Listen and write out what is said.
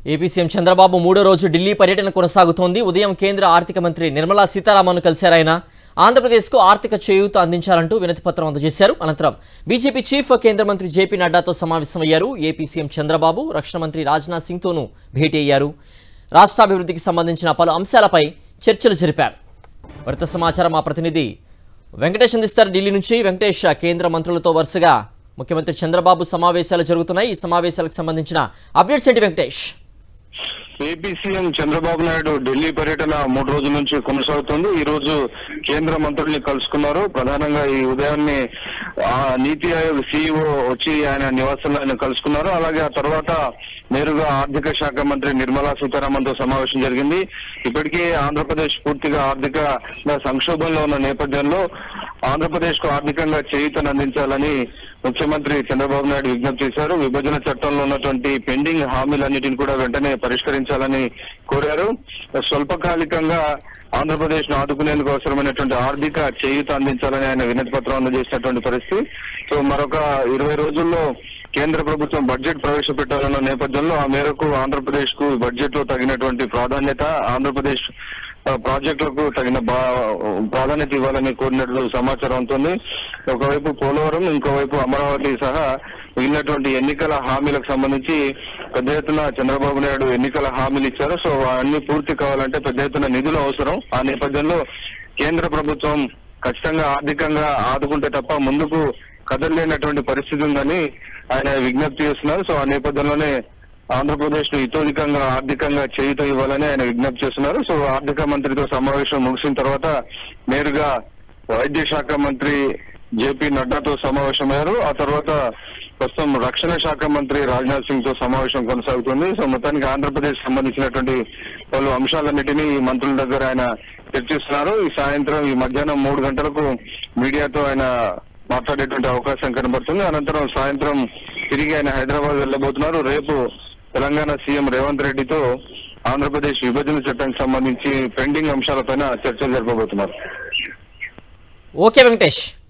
AP CM Chandrababu మూడో రోజు ఢిల్లీ పర్యటన కొనసాగుతోంది ఉదయం కేంద్ర ఆర్థిక మంత్రి నిర్మలా సీతారామన్ కలిశారు ఆయన ఆంధ్రప్రదేశ్కు ఆర్థిక చేయూత అందించాలంటూ వినతిపత్రం అందజేశారు అనంతరం బీజేపీ చీఫ్ కేంద్ర మంత్రి జేపీ నడ్డాతో సమావేశమయ్యారు ఏపీ సీఎం చంద్రబాబు రక్షణ మంత్రి రాజ్నాథ్ సింగ్తోనూ భేటీ అయ్యారు రాష్ట్రాభివృద్ధికి సంబంధించిన పలు అంశాలపై చర్చలు జరిపారు మరింత సమాచారం మా ప్రతినిధి వెంకటేష్ అందిస్తారు ఢిల్లీ నుంచి వెంకటేష్ కేంద్ర మంత్రులతో వరుసగా ముఖ్యమంత్రి చంద్రబాబు సమావేశాలు జరుగుతున్నాయి ఈ సమావేశాలకు సంబంధించిన అప్డేట్స్ ఏంటి వెంకటేష్ ఏపీ సీఎం చంద్రబాబు నాయుడు ఢిల్లీ పర్యటన మూడు రోజుల నుంచి కొనసాగుతుంది ఈ రోజు కేంద్ర మంత్రుల్ని కలుసుకున్నారు ప్రధానంగా ఈ ఉదయాన్నే ఆ, నీతి ఆయోగ్ సీఈఓ వచ్చి ఆయన నివాసంలో ఆయన కలుసుకున్నారు అలాగే ఆ తర్వాత నేరుగా ఆర్థిక శాఖ మంత్రి నిర్మలా సీతారామన్ తో సమావేశం జరిగింది ఇప్పటికే ఆంధ్రప్రదేశ్ పూర్తిగా ఆర్థిక సంక్షోభంలో ఉన్న నేపథ్యంలో ఆంధ్రప్రదేశ్ కు ఆర్థికంగా చేయూతను అందించాలని ముఖ్యమంత్రి చంద్రబాబు నాయుడు విజ్ఞప్తి చేశారు విభజన చట్టంలో ఉన్నటువంటి పెండింగ్ హామీలన్నిటిని కూడా వెంటనే పరిష్కరించాలని కోరారు స్వల్పకాలికంగా ఆంధ్రప్రదేశ్ ను ఆదుకునేందుకు అవసరమైనటువంటి ఆర్థిక చేయూత అందించాలని ఆయన వినతి పత్రం అందజేసినటువంటి పరిస్థితి సో మరొక ఇరవై రోజుల్లో కేంద్ర ప్రభుత్వం బడ్జెట్ ప్రవేశపెట్టాలన్న నేపథ్యంలో ఆ మేరకు ఆంధ్రప్రదేశ్ కు బడ్జెట్ లో తగినటువంటి ప్రాధాన్యత ఆంధ్రప్రదేశ్ ఆ, ప్రాజెక్టులకు తగిన బా- ప్రాధాన్యత ఇవ్వాలని కోరినట్లు సమాచారం ఉంటుంది ఒకవైపు పోలవరం ఇంకోవైపు అమరావతి సహా మిగిలినటువంటి ఎన్నికల హామీలకు సంబంధించి పెద్ద ఎత్తున చంద్రబాబు నాయుడు ఎన్నికల హామీలు ఇచ్చారు సో అన్ని పూర్తి కావాలంటే పెద్ద ఎత్తున నిధులు అవసరం ఆ నేపథ్యంలో కేంద్ర ప్రభుత్వం ఖచ్చితంగా ఆర్థికంగా ఆదుకుంటే తప్ప ముందుకు కదలలేనటువంటి పరిస్థితి ఉందని ఆయన విజ్ఞప్తి చేస్తున్నారు సో ఆ నేపథ్యంలోనే ఆంధ్రప్రదేశ్ ను ఇతోధికంగా ఆర్థికంగా చేయుత ఇవ్వాలని ఆయన విజ్ఞప్తి చేస్తున్నారు సో ఆర్థిక మంత్రితో సమావేశం ముగిసిన తర్వాత నేరుగా వైద్య శాఖ మంత్రి జేపీ నడ్డాతో సమావేశమయ్యారు ఆ తర్వాత ప్రస్తుతం రక్షణ శాఖ మంత్రి రాజ్నాథ్ సింగ్ తో సమావేశం కొనసాగుతుంది సో మొత్తానికి ఆంధ్రప్రదేశ్ సంబంధించినటువంటి పలు అంశాలన్నిటినీ ఈ మంత్రుల దగ్గర ఆయన చర్చిస్తున్నారు ఈ సాయంత్రం ఈ మధ్యాహ్నం మూడు గంటలకు మీడియాతో ఆయన మాట్లాడేటువంటి అవకాశం కనబడుతుంది అనంతరం సాయంత్రం తిరిగి ఆయన హైదరాబాద్ వెళ్ళబోతున్నారు రేపు తెలంగాణ సీఎం రేవంత్ రెడ్డితో ఆంధ్రప్రదేశ్ విభజన చట్టానికి సంబంధించి పెండింగ్ అంశాలపైన చర్చలు జరపబోతున్నారు ఓకే వెంకటేష్